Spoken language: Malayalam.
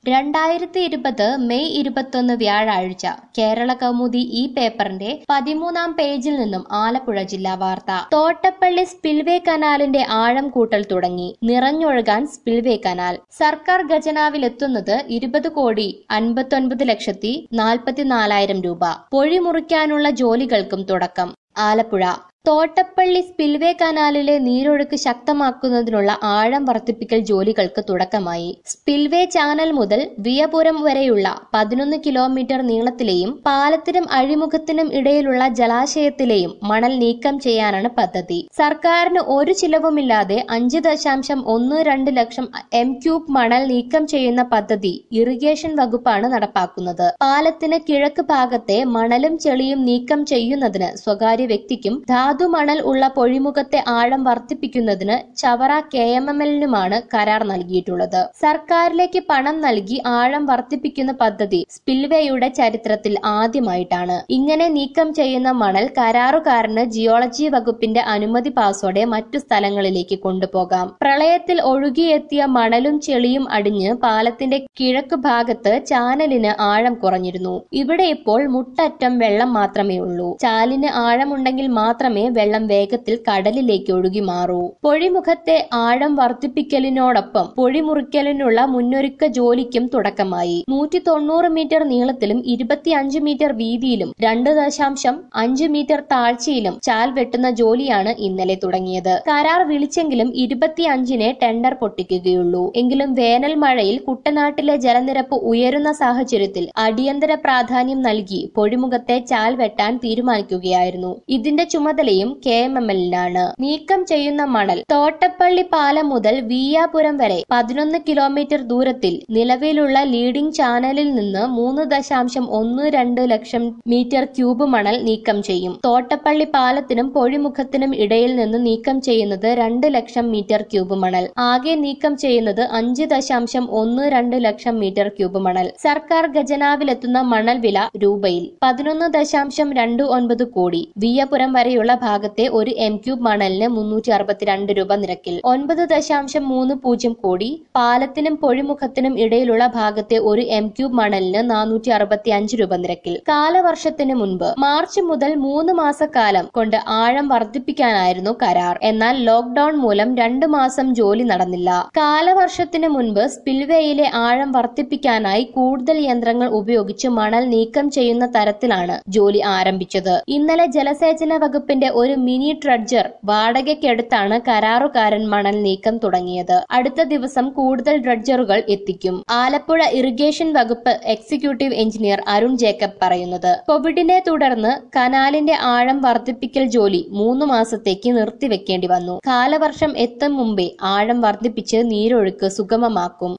രണ്ടായിരത്തി ഇരുപത് മെയ് ഇരുപത്തൊന്ന് വ്യാഴാഴ്ച കേരള കൗമുദി ഈ പേപ്പറിന്റെ പതിമൂന്നാം പേജിൽ നിന്നും ആലപ്പുഴ ജില്ലാ വാർത്ത തോട്ടപ്പള്ളി സ്പിൽവേ കനാലിന്റെ ആഴം കൂട്ടൽ തുടങ്ങി നിറഞ്ഞൊഴുകാൻ സ്പിൽവേ കനാൽ സർക്കാർ ഖജനാവിലെത്തുന്നത് ഇരുപത് കോടി അൻപത്തൊൻപത് ലക്ഷത്തി നാൽപ്പത്തിനാലായിരം രൂപ പൊഴി മുറിക്കാനുള്ള ജോലികൾക്കും തുടക്കം ആലപ്പുഴ തോട്ടപ്പള്ളി സ്പിൽവേ കനാലിലെ നീരൊഴുക്ക് ശക്തമാക്കുന്നതിനുള്ള ആഴം വർദ്ധിപ്പിക്കൽ ജോലികൾക്ക് തുടക്കമായി സ്പിൽവേ ചാനൽ മുതൽ വിയപുരം വരെയുള്ള പതിനൊന്ന് കിലോമീറ്റർ നീളത്തിലെയും പാലത്തിനും അഴിമുഖത്തിനും ഇടയിലുള്ള ജലാശയത്തിലെയും മണൽ നീക്കം ചെയ്യാനാണ് പദ്ധതി സർക്കാരിന് ഒരു ചിലവുമില്ലാതെ അഞ്ച് ദശാംശം ഒന്ന് രണ്ട് ലക്ഷം എം ക്യൂബ് മണൽ നീക്കം ചെയ്യുന്ന പദ്ധതി ഇറിഗേഷൻ വകുപ്പാണ് നടപ്പാക്കുന്നത് പാലത്തിന് കിഴക്ക് ഭാഗത്തെ മണലും ചെളിയും നീക്കം ചെയ്യുന്നതിന് സ്വകാര്യ വ്യക്തിക്കും ധാതു മണൽ ഉള്ള പൊഴിമുഖത്തെ ആഴം വർദ്ധിപ്പിക്കുന്നതിന് ചവറ കെ എം എം എല്ലിനുമാണ് കരാർ നൽകിയിട്ടുള്ളത് സർക്കാരിലേക്ക് പണം നൽകി ആഴം വർദ്ധിപ്പിക്കുന്ന പദ്ധതി സ്പിൽവേയുടെ ചരിത്രത്തിൽ ആദ്യമായിട്ടാണ് ഇങ്ങനെ നീക്കം ചെയ്യുന്ന മണൽ കരാറുകാരന് ജിയോളജി വകുപ്പിന്റെ അനുമതി പാസോടെ മറ്റു സ്ഥലങ്ങളിലേക്ക് കൊണ്ടുപോകാം പ്രളയത്തിൽ ഒഴുകിയെത്തിയ മണലും ചെളിയും അടിഞ്ഞ് പാലത്തിന്റെ കിഴക്ക് ഭാഗത്ത് ചാനലിന് ആഴം കുറഞ്ഞിരുന്നു ഇവിടെ ഇപ്പോൾ മുട്ടറ്റം വെള്ളം മാത്രമേ ഉള്ളൂ ചാലിന് ആഴമുണ്ടെങ്കിൽ മാത്രമേ വെള്ളം വേഗത്തിൽ കടലിലേക്ക് ഒഴുകി മാറൂ പൊഴിമുഖത്തെ ആഴം വർദ്ധിപ്പിക്കലിനോടൊപ്പം പൊഴി മുറിക്കലിനുള്ള മുന്നൊരുക്ക ജോലിക്കും തുടക്കമായി നൂറ്റി തൊണ്ണൂറ് മീറ്റർ നീളത്തിലും ഇരുപത്തിയഞ്ച് മീറ്റർ വീതിയിലും രണ്ട് ദശാംശം അഞ്ച് മീറ്റർ താഴ്ചയിലും ചാൽ വെട്ടുന്ന ജോലിയാണ് ഇന്നലെ തുടങ്ങിയത് കരാർ വിളിച്ചെങ്കിലും ഇരുപത്തിയഞ്ചിനെ ടെൻഡർ പൊട്ടിക്കുകയുള്ളൂ എങ്കിലും വേനൽ മഴയിൽ കുട്ടനാട്ടിലെ ജലനിരപ്പ് ഉയരുന്ന സാഹചര്യത്തിൽ അടിയന്തര പ്രാധാന്യം നൽകി പൊഴിമുഖത്തെ ചാൽ വെട്ടാൻ തീരുമാനിക്കുകയായിരുന്നു ഇതിന്റെ ചുമതലയും കെ എം എം എല്ലിനാണ് നീക്കം ചെയ്യുന്ന മണൽ തോട്ടപ്പള്ളി പാലം മുതൽ വീയാപുരം വരെ പതിനൊന്ന് കിലോമീറ്റർ ദൂരത്തിൽ നിലവിലുള്ള ലീഡിംഗ് ചാനലിൽ നിന്ന് മൂന്ന് ദശാംശം ഒന്ന് രണ്ട് ലക്ഷം മീറ്റർ ക്യൂബ് മണൽ നീക്കം ചെയ്യും തോട്ടപ്പള്ളി പാലത്തിനും പൊഴിമുഖത്തിനും ഇടയിൽ നിന്ന് നീക്കം ചെയ്യുന്നത് രണ്ട് ലക്ഷം മീറ്റർ ക്യൂബ് മണൽ ആകെ നീക്കം ചെയ്യുന്നത് അഞ്ച് ദശാംശം ഒന്ന് രണ്ട് ലക്ഷം മീറ്റർ ക്യൂബ് മണൽ സർക്കാർ ഖജനാവിലെത്തുന്ന മണൽ വില രൂപയിൽ പതിനൊന്ന് ദശാംശം രണ്ട് ഒൻപത് കോടി വിയപുരം വരെയുള്ള ഭാഗത്തെ ഒരു എം ക്യൂബ് മണലിന് മുന്നൂറ്റി അറുപത്തിരണ്ട് രൂപ നിരക്കിൽ ഒൻപത് ദശാംശം മൂന്ന് പൂജ്യം കോടി പാലത്തിനും പൊഴിമുഖത്തിനും ഇടയിലുള്ള ഭാഗത്തെ ഒരു എം ക്യൂബ് മണലിന് നാനൂറ്റി അറുപത്തി അഞ്ച് രൂപ നിരക്കിൽ കാലവർഷത്തിന് മുൻപ് മാർച്ച് മുതൽ മൂന്ന് മാസക്കാലം കൊണ്ട് ആഴം വർദ്ധിപ്പിക്കാനായിരുന്നു കരാർ എന്നാൽ ലോക്ഡൌൺ മൂലം രണ്ടു മാസം ജോലി നടന്നില്ല കാലവർഷത്തിന് മുൻപ് സ്പിൽവേയിലെ ആഴം വർദ്ധിപ്പിക്കാനായി കൂടുതൽ യന്ത്രങ്ങൾ ഉപയോഗിച്ച് മണൽ നീക്കം ചെയ്യുന്ന തരത്തിലാണ് ജോലി ആരംഭിച്ചത് ഇന്നലെ ജലസേചന വകുപ്പിന്റെ ഒരു മിനി ട്രഡ്ജർ വാടകയ്ക്കെടുത്താണ് കരാറുകാരൻ മണൽ നീക്കം തുടങ്ങിയത് അടുത്ത ദിവസം കൂടുതൽ ഡ്രഡ്ജറുകൾ എത്തിക്കും ആലപ്പുഴ ഇറിഗേഷൻ വകുപ്പ് എക്സിക്യൂട്ടീവ് എഞ്ചിനീയർ അരുൺ ജേക്കബ് പറയുന്നത് കോവിഡിനെ തുടർന്ന് കനാലിന്റെ ആഴം വർദ്ധിപ്പിക്കൽ ജോലി മൂന്ന് മാസത്തേക്ക് നിർത്തിവെക്കേണ്ടി വന്നു കാലവർഷം എത്തും മുമ്പേ ആഴം വർദ്ധിപ്പിച്ച് നീരൊഴുക്ക് സുഗമമാക്കും